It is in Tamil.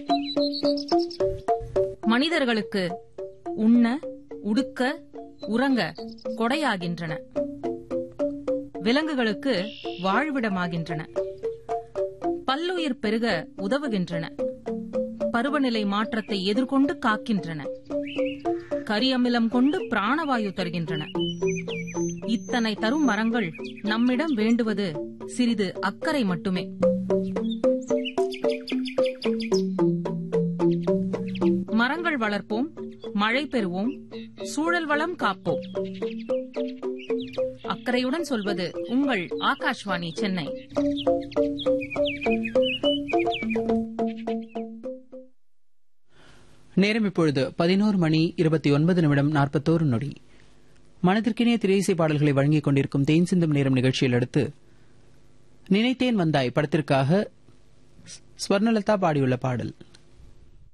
மனிதர்களுக்கு உண்ண உடுக்க உறங்க கொடையாகின்றன விலங்குகளுக்கு வாழ்விடமாகின்றன பல்லுயிர் பெருக உதவுகின்றன பருவநிலை மாற்றத்தை எதிர்கொண்டு காக்கின்றன கரியமிலம் கொண்டு பிராணவாயு தருகின்றன இத்தனை தரும் மரங்கள் நம்மிடம் வேண்டுவது சிறிது அக்கறை மட்டுமே மரங்கள் வளர்ப்போம் மழை பெறுவோம் சூழல் வளம் காப்போம் அக்கறையுடன் சொல்வது உங்கள் ஆகாஷ்வாணி சென்னை நேரம் இப்பொழுது பதினோரு மணி இருபத்தி ஒன்பது நிமிடம் நாற்பத்தோரு நொடி மனதிற்கினிய திரையிசை பாடல்களை வழங்கிக் கொண்டிருக்கும் தேன் சிந்தும் நேரம் நிகழ்ச்சியில் அடுத்து நினைத்தேன் வந்தாய் படத்திற்காக ஸ்வர்ணலதா பாடியுள்ள பாடல்